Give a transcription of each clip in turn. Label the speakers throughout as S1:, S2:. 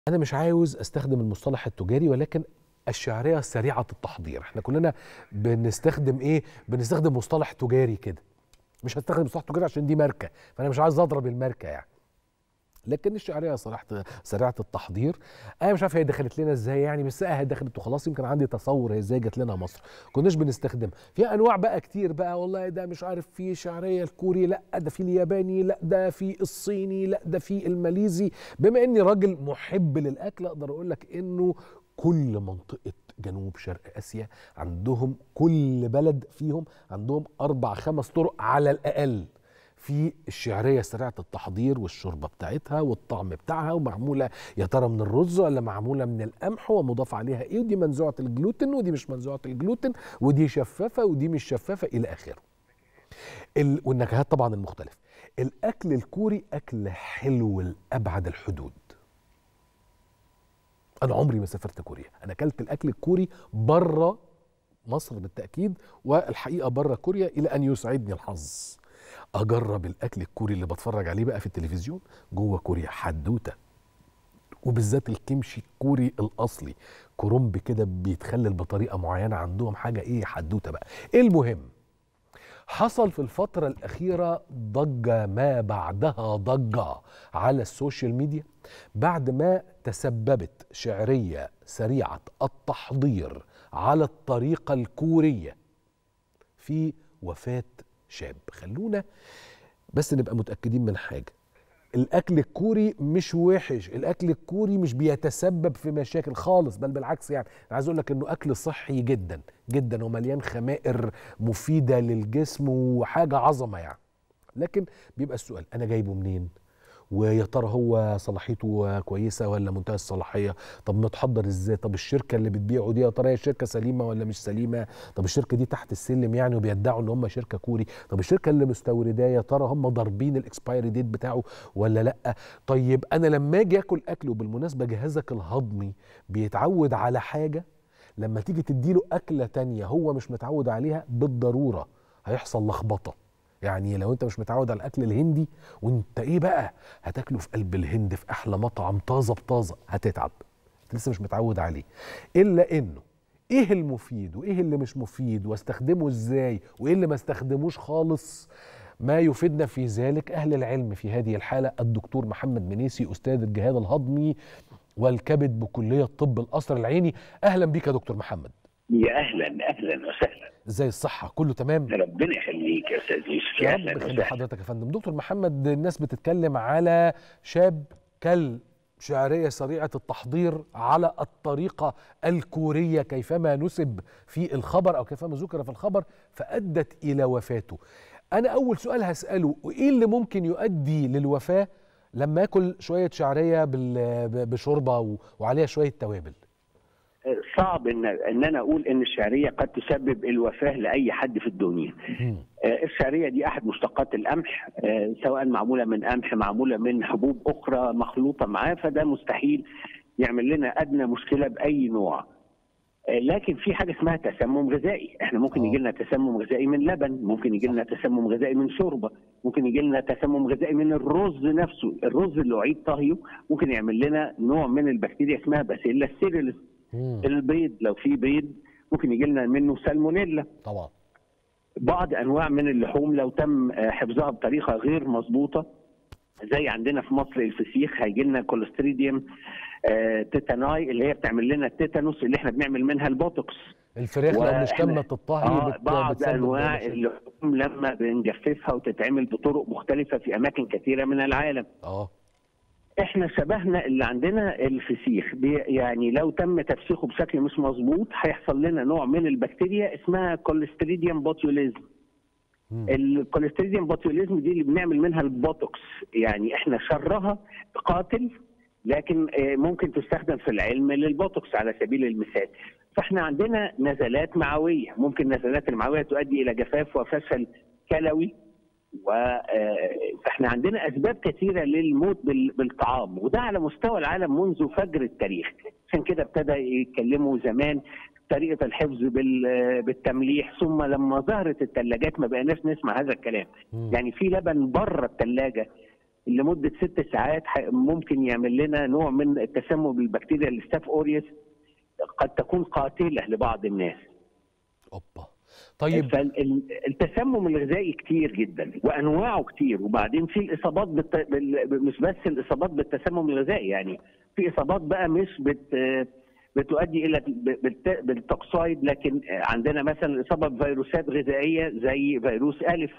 S1: أنا مش عاوز أستخدم المصطلح التجاري ولكن الشعرية سريعة التحضير احنا كلنا بنستخدم ايه بنستخدم مصطلح تجاري كده مش هستخدم مصطلح تجاري عشان دي ماركة فأنا مش عايز أضرب الماركة يعني لكن الشعريه صراحه سريعه التحضير انا مش عارف هي دخلت لنا ازاي يعني بس هي دخلت وخلاص يمكن عندي تصور هي ازاي جت لنا مصر كناش بنستخدمها في انواع بقى كتير بقى والله ده مش عارف في شعريه الكوري لا ده في الياباني لا ده في الصيني لا ده في الماليزي بما اني راجل محب للاكل اقدر اقول لك انه كل منطقه جنوب شرق اسيا عندهم كل بلد فيهم عندهم اربع خمس طرق على الاقل في الشعريه سريعه التحضير والشوربه بتاعتها والطعم بتاعها ومعموله يا ترى من الرز ولا معموله من القمح ومضاف عليها ايه ودي منزوعه الجلوتين ودي مش منزوعه الجلوتين ودي شفافه ودي مش شفافه الى اخره. ال... والنكهات طبعا المختلفه. الاكل الكوري اكل حلو لابعد الحدود. انا عمري ما سافرت كوريا، انا اكلت الاكل الكوري بره مصر بالتاكيد والحقيقه بره كوريا الى ان يسعدني الحظ. اجرب الاكل الكوري اللي بتفرج عليه بقى في التلفزيون جوه كوريا حدوته وبالذات الكمشي الكوري الاصلي كرنب كده بيتخلل بطريقه معينه عندهم حاجه ايه حدوته بقى المهم حصل في الفترة الأخيرة ضجة ما بعدها ضجة على السوشيال ميديا بعد ما تسببت شعرية سريعة التحضير على الطريقة الكورية في وفاة شاب خلونا بس نبقى متأكدين من حاجة الأكل الكوري مش وحش الأكل الكوري مش بيتسبب في مشاكل خالص بل بالعكس يعني أنا عايز أقول لك إنه أكل صحي جدا جدا ومليان خمائر مفيدة للجسم وحاجة عظمة يعني لكن بيبقى السؤال أنا جايبه منين؟ ويا ترى هو صلاحيته كويسه ولا منتهى الصلاحيه طب متحضر ازاي طب الشركه اللي بتبيعه دي يا ترى هي شركه سليمه ولا مش سليمه طب الشركه دي تحت السلم يعني وبيدعوا ان هم شركه كوري طب الشركه اللي مستورداه يا ترى هم ضاربين الاكسبايري ديت بتاعه ولا لا طيب انا لما اجي اكل اكل وبالمناسبه جهازك الهضمي بيتعود على حاجه لما تيجي تديله اكله تانية هو مش متعود عليها بالضروره هيحصل لخبطه يعني لو انت مش متعود على الاكل الهندي وانت ايه بقى هتاكله في قلب الهند في احلى مطعم طازه بطازه هتتعب انت لسه مش متعود عليه الا انه ايه المفيد وايه اللي مش مفيد واستخدمه ازاي وايه اللي ما استخدموش خالص ما يفيدنا في ذلك اهل العلم في هذه الحاله الدكتور محمد منيسي استاذ الجهاز الهضمي والكبد بكليه طب القصر العيني اهلا بيك يا دكتور محمد
S2: يا اهلا اهلا وسهلا
S1: ازاي الصحه كله تمام
S2: ربنا يخليك يا استاذ يوسف
S1: يا رب يخلي حضرتك يا فندم دكتور محمد الناس بتتكلم على شاب كل شعريه سريعه التحضير على الطريقه الكوريه كيفما نسب في الخبر او كيفما ذكر في الخبر فادت الى وفاته انا اول سؤال هساله ايه اللي ممكن يؤدي للوفاه لما اكل شويه شعريه بشوربه وعليها شويه توابل
S2: صعب ان ان انا اقول ان الشعريه قد تسبب الوفاه لاي حد في الدنيا. آه الشعريه دي احد مشتقات القمح آه سواء معموله من قمح معموله من حبوب اخرى مخلوطه معاه فده مستحيل يعمل لنا ادنى مشكله باي نوع. آه لكن في حاجه اسمها تسمم غذائي، احنا ممكن يجي لنا تسمم غذائي من لبن، ممكن يجي لنا تسمم غذائي من شوربه، ممكن يجي لنا تسمم غذائي من الرز نفسه، الرز اللي اعيد طهيه ممكن يعمل لنا نوع من البكتيريا اسمها باسيلا ستيريلس. مم. البيض لو في بيض ممكن يجي لنا منه سالمونيلا
S1: طبعا
S2: بعض انواع من اللحوم لو تم حفظها بطريقه غير مظبوطه زي عندنا في مصر الفسيخ هيجي لنا كوليستريديوم آه تيتاناي اللي هي بتعمل لنا التيتانوس اللي احنا بنعمل منها البوتوكس
S1: الفراخ لو مش تمت الطهي
S2: آه بعض انواع اللحوم لما بنجففها وتتعمل بطرق مختلفه في اماكن كثيره من العالم
S1: اه
S2: احنا شبهنا اللي عندنا الفسيخ يعني لو تم تفسيخه بشكل مش مظبوط هيحصل لنا نوع من البكتيريا اسمها كوليستريديوم بوتيوليزم الكوليستريديوم بوتيوليزم دي اللي بنعمل منها البوتوكس يعني احنا شرها قاتل لكن ممكن تستخدم في العلم للبوتوكس على سبيل المثال فاحنا عندنا نزلات معويه ممكن النزلات المعويه تؤدي الى جفاف وفشل كلوي فاحنا عندنا اسباب كثيره للموت بالطعام وده على مستوى العالم منذ فجر التاريخ عشان كده ابتدى يتكلموا زمان طريقه الحفظ بالتمليح ثم لما ظهرت الثلاجات ما بقيناش نسمع هذا الكلام م. يعني في لبن بره الثلاجه لمده ست ساعات ممكن يعمل لنا نوع من التسمم بالبكتيريا الستاف اوريوس قد تكون قاتله لبعض الناس.
S1: اوبا طيب
S2: فالتسمم الغذائي كتير جدا وانواعه كتير وبعدين في الاصابات بالت... بال... مش بس الاصابات بالتسمم الغذائي يعني في اصابات بقى مش بت... بتؤدي الى بالت... بالتوكسايد لكن عندنا مثلا الاصابه بفيروسات غذائيه زي فيروس الف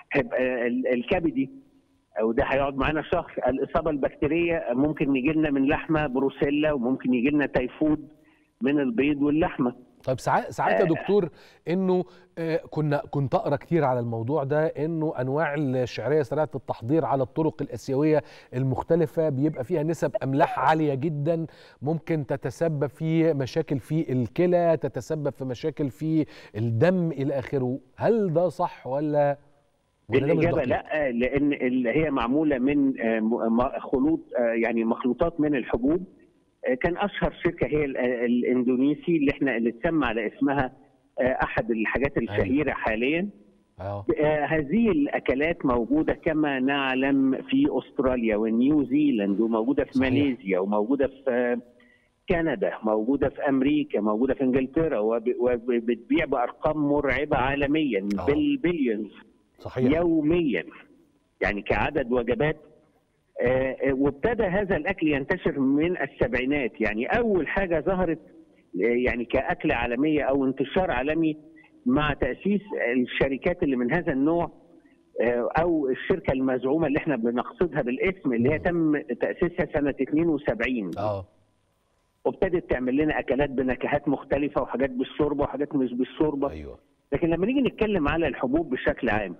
S2: الكبدي وده هيقعد معانا شهر الاصابه البكتيريه ممكن يجي لنا من لحمه بروسيلا وممكن يجي لنا تيفود من البيض واللحمه
S1: طيب ساعات ساعات يا دكتور انه آه كنا كنت اقرا كتير على الموضوع ده انه انواع الشعريه سريعه التحضير على الطرق الاسيويه المختلفه بيبقى فيها نسب املاح عاليه جدا ممكن تتسبب في مشاكل في الكلى تتسبب في مشاكل في الدم الى اخره هل ده صح ولا
S2: ولا الاجابه لا لان هي معموله من خلوط يعني مخلوطات من الحبوب كان اشهر شركه هي الاندونيسي اللي احنا اللي اتسمى على اسمها احد الحاجات الشهيره حاليا
S1: أوه.
S2: هذه الاكلات موجوده كما نعلم في استراليا ونيوزيلاند وموجوده في صحيح. ماليزيا وموجوده في كندا موجوده في امريكا موجوده في انجلترا وبتبيع بارقام مرعبه عالميا
S1: أوه.
S2: بالبليونز
S1: صحيح.
S2: يوميا يعني كعدد وجبات آه وابتدى هذا الاكل ينتشر من السبعينات يعني اول حاجه ظهرت يعني كاكل عالميه او انتشار عالمي مع تاسيس الشركات اللي من هذا النوع آه او الشركه المزعومه اللي احنا بنقصدها بالاسم اللي هي تم تاسيسها سنه 72
S1: اه
S2: وابتدت تعمل لنا اكلات بنكهات مختلفه وحاجات بالشوربه وحاجات مش بالشوربه
S1: ايوه
S2: لكن لما نيجي نتكلم على الحبوب بشكل عام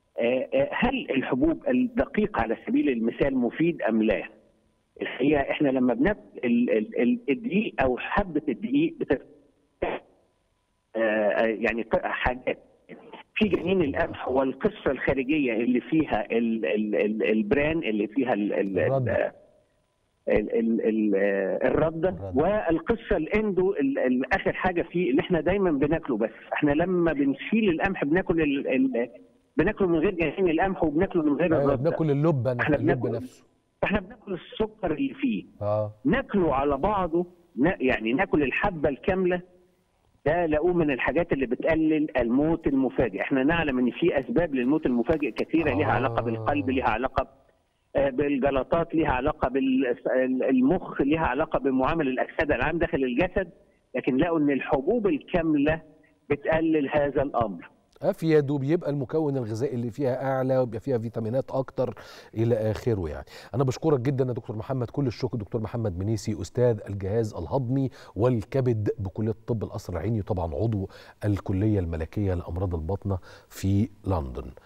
S2: هل الحبوب الدقيق على سبيل المثال مفيد ام لا؟ الحقيقه احنا لما بناكل الدقيق او حبه الدقيق بت... يعني حاجات في جنين القمح والقصه الخارجيه اللي فيها ال ال ال البران اللي فيها ال ال
S1: الرد.
S2: ال ال ال الرده والقصه الاندو اخر حاجه فيه اللي احنا دايما بناكله بس احنا لما بنشيل القمح بناكل ال ال بناكله من غير جنين القمح وبناكله من غير
S1: أيوة
S2: الرده
S1: بناكل اللب
S2: احنا
S1: اللب
S2: بناكل
S1: نفسه
S2: احنا بناكل السكر اللي فيه
S1: اه
S2: ناكله على بعضه يعني ناكل الحبه الكامله ده لقوه من الحاجات اللي بتقلل الموت المفاجئ احنا نعلم ان في اسباب للموت المفاجئ كثيره ليها علاقه بالقلب ليها علاقه بالجلطات ليها علاقه بالمخ ليها علاقه بمعامل الاكسده العام داخل الجسد لكن لقوا ان الحبوب الكامله بتقلل هذا الامر
S1: افيد وبيبقى المكون الغذائي اللي فيها اعلى وبيبقى فيها فيتامينات اكتر الى اخره يعني انا بشكرك جدا يا دكتور محمد كل الشكر دكتور محمد منيسي استاذ الجهاز الهضمي والكبد بكليه الطب القصر العيني وطبعا عضو الكليه الملكيه لامراض الباطنه في لندن